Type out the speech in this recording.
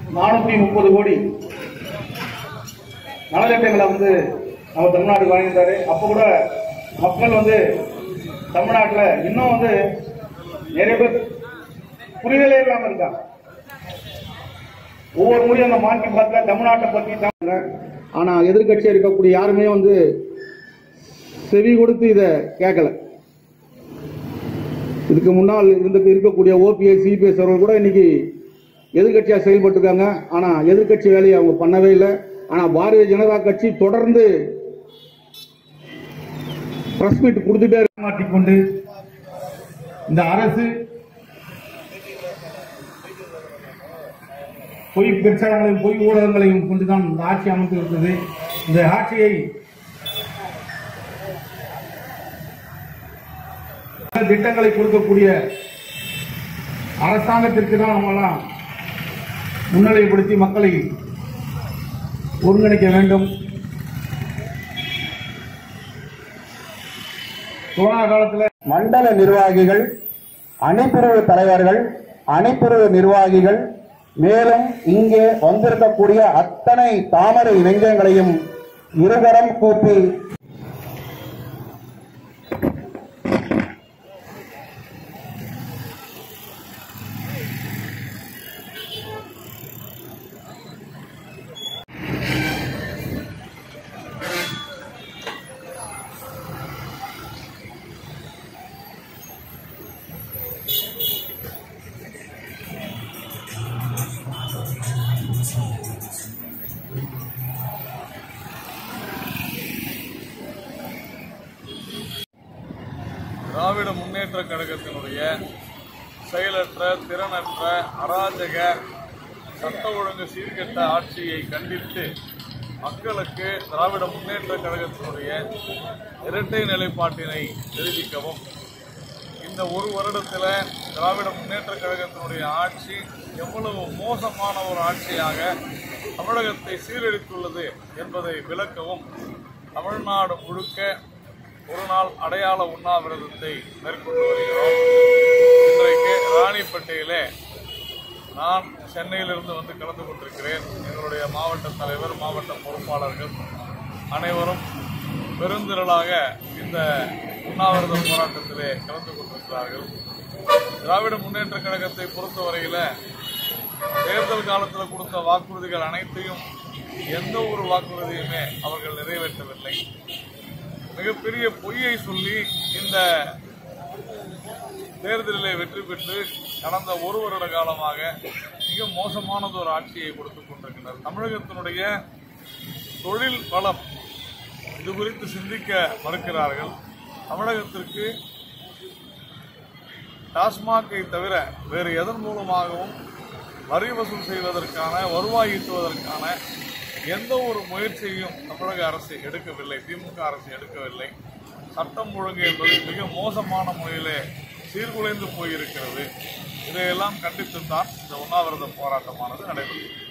நானூத்தி முப்பது கோடி நலத்திட்டங்களை வந்து நம்ம தமிழ்நாட்டுக்கு வாங்கியிருந்தாரு அப்போ கூட மக்கள் வந்து தமிழ்நாட்டில் இன்னும் வந்து நிறைய பேர் புரிதலே இல்லாமல் இருக்காங்க ஒவ்வொரு முறையும் அந்த மாற்றி பார்த்த தமிழ்நாட்டை பற்றி தான் ஆனா எதிர்க்கட்சியா இருக்கக்கூடிய யாருமே வந்து செவி கொடுத்து இதை கேட்கல இதுக்கு முன்னால் இருந்து இருக்கக்கூடிய ஓபிஎஸ் சிபிஎஸ் அவர்கள் கூட இன்னைக்கு எதிர்க்கட்சியா செயல்பட்டு இருக்காங்க ஆனா எதிர்க்கட்சி வேலையை அவங்க பண்ணவே இல்லை ஆனா பாரதிய ஜனதா கட்சி தொடர்ந்து பிரஸ் மீட் கொடுத்துட்டே மாற்றிக்கொண்டு இந்த அரசு பொய் பிரச்சாரங்களையும் பொய் ஊடகங்களையும் கொண்டுதான் இந்த ஆட்சி அமைத்து இருக்கிறது இந்த ஆட்சியை திட்டங்களை கொடுக்கக்கூடிய அரசாங்கத்திற்கு தான் நம்மெல்லாம் முன்னிலைப்படுத்தி மக்களை ஒருங்கிணைக்க வேண்டும் கொரோனா காலத்தில் மண்டல நிர்வாகிகள் அணைப்பிரிவு தலைவர்கள் அணைப்பிரிவு நிர்வாகிகள் மேலும் இங்கே வந்திருக்கக்கூடிய அத்தனை தாமரை நெஞ்சங்களையும் இருகரம் கூப்பி திராவிட முன்னேற்ற கழகத்தினுடைய செயலற்ற திறனற்ற அராஜக சட்ட ஒழுங்கு சீர்கெட்ட ஆட்சியை கண்டித்து மக்களுக்கு திராவிட முன்னேற்ற கழகத்தினுடைய இரட்டை நிலைப்பாட்டினை தெரிவிக்கவும் இந்த ஒரு வருடத்தில் திராவிட முன்னேற்ற கழகத்தினுடைய ஆட்சி எவ்வளவு மோசமான ஒரு ஆட்சியாக தமிழகத்தை சீரழித்துள்ளது என்பதை விளக்கவும் தமிழ்நாடு முழுக்க ஒரு நாள் அடையாள உண்ணாவிரதத்தை மேற்கொண்டு வருகிறோம் இன்றைக்கு ராணிப்பேட்டையிலே நான் சென்னையிலிருந்து வந்து கலந்து கொண்டிருக்கிறேன் எங்களுடைய மாவட்ட தலைவர் மாவட்ட பொறுப்பாளர்கள் அனைவரும் பெருந்திரளாக இந்த உண்ணாவிரத போராட்டத்திலே கலந்து கொண்டிருக்கிறார்கள் திராவிட முன்னேற்ற கழகத்தை பொறுத்தவரையில தேர்தல் காலத்தில் கொடுத்த வாக்குறுதிகள் அனைத்தையும் எந்த ஒரு வாக்குறுதியுமே அவர்கள் நிறைவேற்றவில்லை மிகப்பெரிய பொய்யை சொல்லி இந்த தேர்தலிலே வெற்றி பெற்று கடந்த ஒரு வருட காலமாக மிக மோசமானது ஒரு ஆட்சியை கொடுத்துக் கொண்டிருக்கின்றனர் தமிழகத்தினுடைய தொழில் வளம் இது குறித்து சிந்திக்க மறுக்கிறார்கள் தமிழகத்திற்கு டாஸ்மாகை தவிர வேறு எதன் மூலமாகவும் வரி வசூல் செய்வதற்கான வருவாய் ஈட்டுவதற்கான எந்த ஒரு முயற்சியையும் தமிழக அரசு எடுக்கவில்லை திமுக அரசு எடுக்கவில்லை சட்டம் ஒழுங்கு என்பது மிக மோசமான முறையிலே சீர்குலைந்து போயிருக்கிறது இதையெல்லாம் கண்டித்துத்தான் இந்த உண்ணாவிரத போராட்டமானது நடைபெறுகிறது